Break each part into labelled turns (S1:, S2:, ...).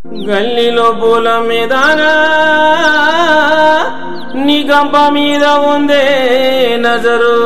S1: గల్లీలో పూల మీదనా నీ గంప మీద ఉందే నజరు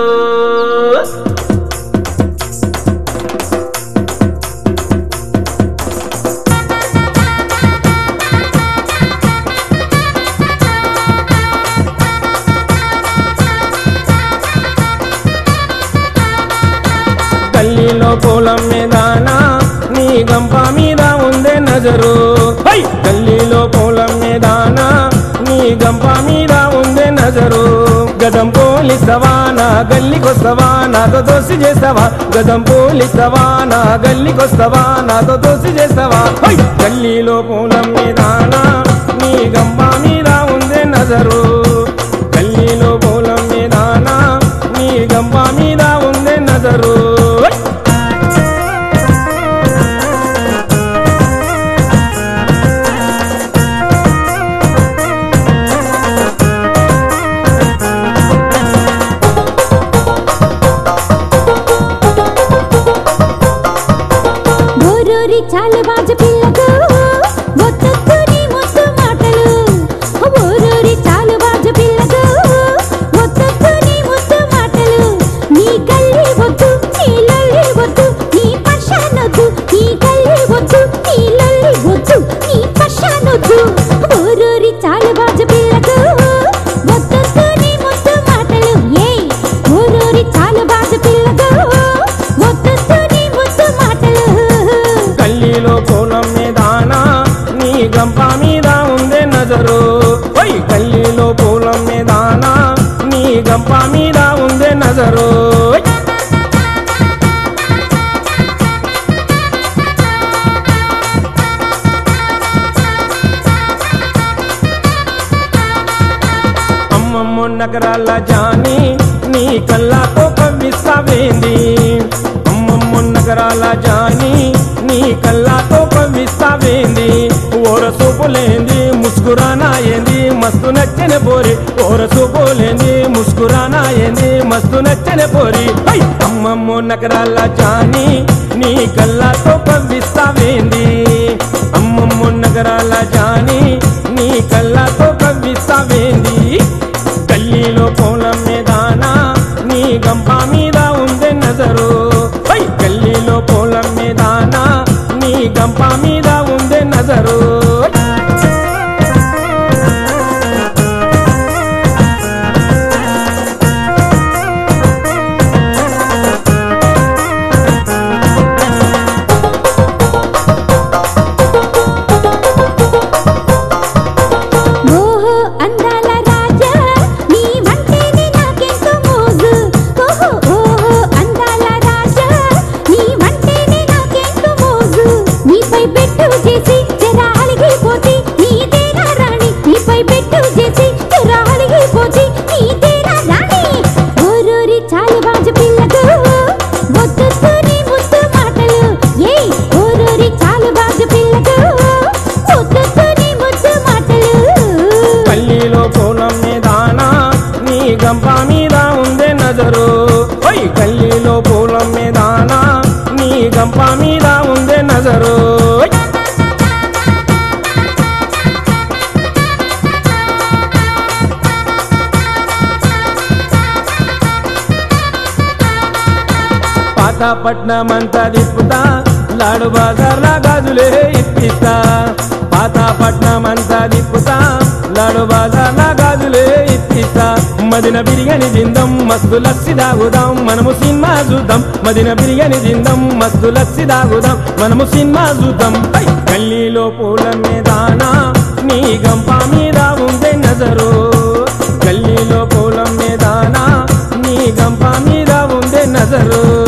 S1: గల్లీలో పూలం మీదనా నీ గంప మీద ఉందే నజరు హై! గల్లీలో పూలం మీదనా నీ గంప మీద ఉందే నజరు గదం పోలిస్తావా నా గల్లీకొస్తావా నాతో దోసి చేస్తావా గదం పోలిస్తావా నా గల్లీకొస్తావా నాతో దోసి చేస్తావా హై! గల్లీలో పూలం మీదనా నీ గంప మీద ఉందే నజరు గల్లీలో పూలం మీదనా నీ గంప మీద ఉందే నజరు హై!
S2: ఓరోరి చాలు బాజ పిల్లకు ఒత్తొత్తు నీ ముద్దు మాటలు ఓరోరి చాలు బాజ పిల్లకు ఒత్తొత్తు నీ ముద్దు మాటలు నీ కళ్ళి వద్దు నీ లొల్లి వద్దు నీ పర్షానొద్దు నీ కళ్ళి వద్దు నీ లొల్లి వద్దు నీ పర్షానొద్దు ఓరోరి చాలు బాజ పిల్లకు ఒత్తొత్తు నీ ముద్దు మాటలు ఏయ్ ఓరోరి చాలు బాజ పిల్లకు ఒత్తొత్తు నీ ముద్దు మాటలు
S1: కల్లీలో పూలం మీదానా నీ గంప మీద ఉందే నజరు ఓయ్ కల్లీలో పూలం మీదానా నీ గంప మీద ఉందే నజరు ఓయ్! అమ్మమ్మ నగరాల జాని నీ కళ్ళతో కవ్విస్తావేంది అమ్మమ్మ నగరాల జాని నీ కళ్ళతో కవ్విస్తావేంది ఓర సూపులేంది ముస్కురానా ఏంది మస్తు నచ్చని పోరి ఓర సూపులేంది ముస్కురానా ఏంది మస్తు నచ్చని పోరి హై! అమ్మమ్మ నగరాల జాని నీ కళ్ళతో కవ్విస్తావేంది అమ్మమ్మ నగరాల జాని నీ కళ్ళతో కవ్విస్తావేంది గల్లీలో పూలం మీదానా నీ గంప మీద ఉందే నజరు హై! గల్లీలో పూలం మీదానా నీ గంప మీద ఉందే నజరు
S2: ఓహో అందాల రాజా నీ వంటేనే నాకెంతో మోజు ఓహో ఓహో అందాల రాజా నీ వంటేనే నాకెంతో మోజు నీపై పెట్టు చేసి జరా అలిగిపోతే నీ తేరా రాణి నీపై పెట్టు చేసి జరా అలిగిపోతే నీ తేరా రాణి ఓరోరి చాలు బాజు పిల్లకు వద్దొద్దు నీ ముద్దు మాటలు ఏయ్ ఓరోరి చాలు బాజు పిల్లకు వద్దొద్దు నీ ముద్దు మాటలు
S1: కల్లీలో పూలం మీదానా నీ గంప మీద ఉందే నజరు ఓయ్ కల్లీలో పూలం మీదానా నీ గంప మీద ఉందే నజరు ఓయ్! పాతపట్నం అంతా తిప్పుతా లాడు బజార్ల గాజులే ఇప్పిస్తా పాతపట్నం అంతా తిప్పుతా లాడు బజార్ల గాజులే ఇప్పిస్తా మదిన బిర్యానీ తిందాం మస్తు లస్సి దాగుదాం మనము సినిమా చూద్దాం మదిన బిర్యానీ తిందాం మస్తు లస్సి దాగుదాం మనము సినిమా చూద్దాం హై! గల్లీలో పూల మీదానా నీ గంప మీద ఉందే నజరు గల్లీలో పూలం మీదానా నీ గంప మీద ఉందే నజరు